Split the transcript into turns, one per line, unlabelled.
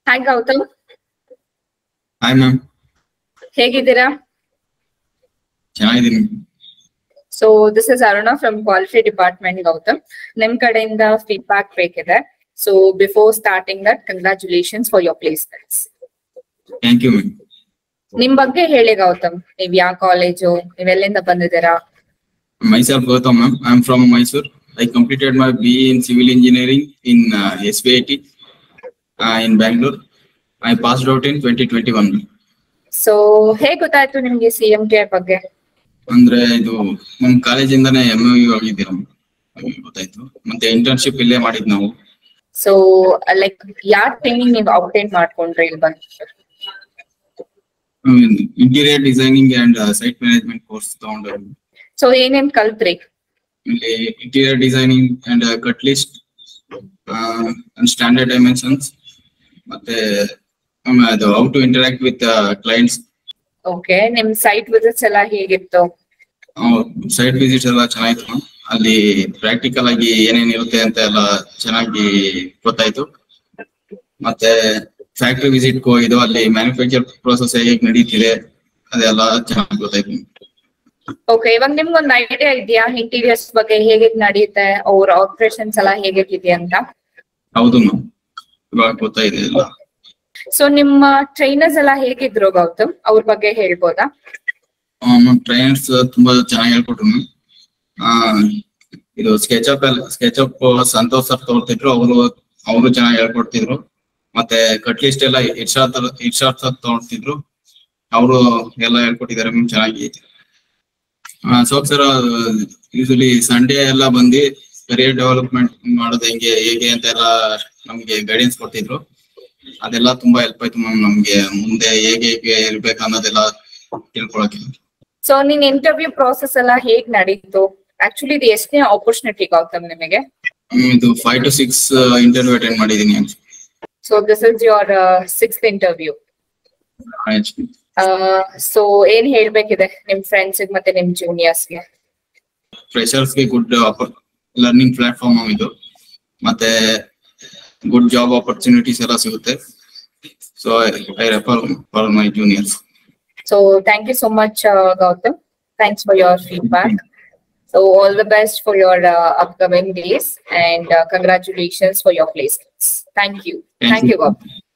Hi Gautam
hi ma'am
ಹೇಗಿದ್ದೀರಾ
ಚೆನ್ನಾಗಿದ್ದೀನಿ
so this is Aruna from quality department Gautam ನಿಮ್ ಕಡೆಯಿಂದ ಫೀಡ್ಬ್ಯಾಕ್ ಬೇಕಿದೆ so before starting that congratulations for your placements
thank you ma'am
ನಿಮ್ ಬಗ್ಗೆ ಹೇಳಿ ಗೌತಮ್ ನೀವ್ ಯಾವ ಕಾಲೇಜು ನೀವೆಲ್ಲಿಂದ ಬಂದಿದ್ದೀರಾ
myself Gautam ma'am. I'm from Mysore. I completed my BE in civil engineering in uh, SVIT uh, in Bangalore. I passed out in 2021.
So ಹೇಗ್ ಗೊತ್ತಾಯ್ತು ನಿಮ್ಗೆ C M T ಬಗ್ಗೆ
ಅಂದ್ರೆ ಇದು ನಮ್ ಕಾಲೇಜಿಂದಾನೇ ಎಂ ಯು ಆಗಿದ್ದೀರ ಗೊತ್ತಾಯ್ತು ಮತ್ತೆ ಇಂಟರ್ನ್ಶಿಪ್ ಇಲ್ಲೇ ಮಾಡಿದ್ ನಾವು
ಸೊ ಲೈಕ್ ಯಾವ ಟ್ರೈನಿಂಗ್ ನೀವು ಔಟೇನ್ ಮಾಡ್ಕೊಂಡ್ರಿ ಇಲ್ಲಿ ಬಂದು
interior designing and site management course ತಗೊಂಡು
ಸೊ ಏನೇನ್ ಕಲ್ತ್ರಿ
ಇಲ್ಲಿ interior designing and cut list and standard dimensions ಮತ್ತೆ ಆಮೇಲೆ ಅದು how to interact with clients
okay ನಿಮ್ ಸೈಟ್ ವಿಸಿಟ್ಸ್ ಎಲ್ಲ ಹೇಗಿತ್ತು
ಸೈಟ್ ವಿಸಿಟ್ಸ್ ಎಲ್ಲ ಚೆನ್ನಾಗಿತ್ತು ma'am. ಅಲ್ಲಿ ಪ್ರಾಕ್ಟಿಕಲ್ ಆಗಿ ಏನೇನ್ ಇರುತ್ತೆ ಅಂತ ಎಲ್ಲ ಚೆನ್ನಾಗಿ ಗೊತ್ತಾಯ್ತು ಮತ್ತೆ ಫ್ಯಾಕ್ಟ್ರಿ ವಿಸಿಟ್ ಹೋಗಿದ್ದು ಅಲ್ಲಿ ಮ್ಯಾನುಫ್ಯಾಕ್ಚರ್ ಪ್ರೋಸೆಸ್ ಹೇಗೆ ನಡೀತಿದೆ ಅದೆಲ್ಲ ಚೆನ್ನಾಗಿ ಗೊತ್ತಾಯ್ತು ma'am.
ಓಕೆ ಇವಾಗ ನಿಮ್ಗೊಂದು ಐಡಿಯಾ ಇದೆಯಾ ಇಂಟೀರಿಯರ್ಸ್ ಬಗ್ಗೆ ಹೇಗೆ ನಡೆಯುತ್ತೆ ಅವ್ರ ಆಪರೇಷನ್ಸ್ ಎಲ್ಲ ಹೇಗಿದೆ ಅಂತ
ಹೌದು ಮ್ಯಾಮ್ ಇವಾಗ ಗೊತ್ತಾಯಿದೆ ಎಲ್ಲ
ಸೊ ನಿಮ್ಮ ಟ್ರೈನರ್ಸ್ ಎಲ್ಲ ಹೇಗಿದ್ರು ಗೌತಮ್ ಅವ್ರ ಬಗ್ಗೆ ಹೇಳ್ಬೋದಾ
ಟ್ರೈನರ್ಸ್ ತುಂಬಾ ಚೆನ್ನಾಗಿ ಹೇಳ್ಕೊಟ್ರು ಮ್ಯಾಮ್ ಆ, ಇದು ಸ್ಕೆಚಪ್ ಎಲ್ಲ ಸ್ಕೆಚಪ್ ಸಂತೋಷ್ ಸರ್ ತಗೊಳ್ತಿದ್ರು ಅವರು ಅವರು ಚೆನ್ನಾಗಿ ಹೇಳ್ಕೊಡ್ತಿದ್ರು ಮತ್ತೆ ಕಟ್ ಲಿಸ್ಟ್ ಎಲ್ಲ ಇರ್ಷಾದ್ ಇರ್ಷಾದ್ ಸರ್ ತಗೊಳ್ತಿದ್ರು ಅವರು ಎಲ್ಲ ಹೇಳ್ಕೊಟ್ಟಿದ್ದಾರೆ ಮ್ಯಾಮ್ ಚೆನ್ನಾಗಿ ಸೋಪ್ ಸರ್ ಯೂಶಲಿ ಸಂಡೇ ಎಲ್ಲ ಬಂದು ಕರಿಯರ್ ಡೆವಲಪ್ಮೆಂಟ್ ಮಾಡೋದು ಹೆಂಗೆ ಹೇಗೆ ಅಂತ ಎಲ್ಲ ನಮ್ಗೆ ಗೈಡೆನ್ಸ್ ಕೊಡ್ತಿದ್ರು ಅದೆಲ್ಲ ತುಂಬಾ ಹೆಲ್ಪ್ ಆಯ್ತು ಮ್ಯಾಮ್ ನಮ್ಗೆ ಮುಂದೆ ಹೇಗೆ ಹೇಗೆ ಇರ್ಬೇಕು ಅನ್ನೋದೆಲ್ಲ ತಿಳ್ಕೊಳಕ್ಕೆ
ಸೊ ನಿನ್ ಇಂಟರ್ವ್ಯೂ ಪ್ರಾಸೆಸ್ ಎಲ್ಲ ಹೇಗ್ ನಡೀತು ಆಕ್ಚುಲಿ ಇದು ಎಷ್ಟನೇ ಆಪರ್ಚುನಿಟಿ ಗೌತಮ್ ನಿಮಗೆ
ಹ್ಮ್, ಇದು five to six interview attend ಮಾಡಿದೀನಿ
so this is your sixth interview so ಏನ್ ಹೇಳ್ಬೇಕಿದೆ ನಿಮ್ ಫ್ರೆಂಡ್ಸ್ ಮತ್ತೆ ನಿಮ್ ಜೂನಿಯರ್ಸ್ಗೆ
ಫ್ರೆಶರ್ಸ್ ಗೆ ಗುಡ್ ಲರ್ನಿಂಗ್ ಪ್ಲಾಟ್ಫಾರ್ಮ್ ಇದು ಮತ್ತೆ ಗುಡ್ ಜಾಬ್ ಆಪರ್ಚುನಿಟೀಸ್ ಎಲ್ಲ ಸಿಗುತ್ತೆ so I refer for my juniors
So thank you so much, uh, Gautam. Thanks for your feedback. So all the best for your uh, upcoming days and uh, congratulations for your placements. Thank you.
Thank
Thank
you.
you, Gautam.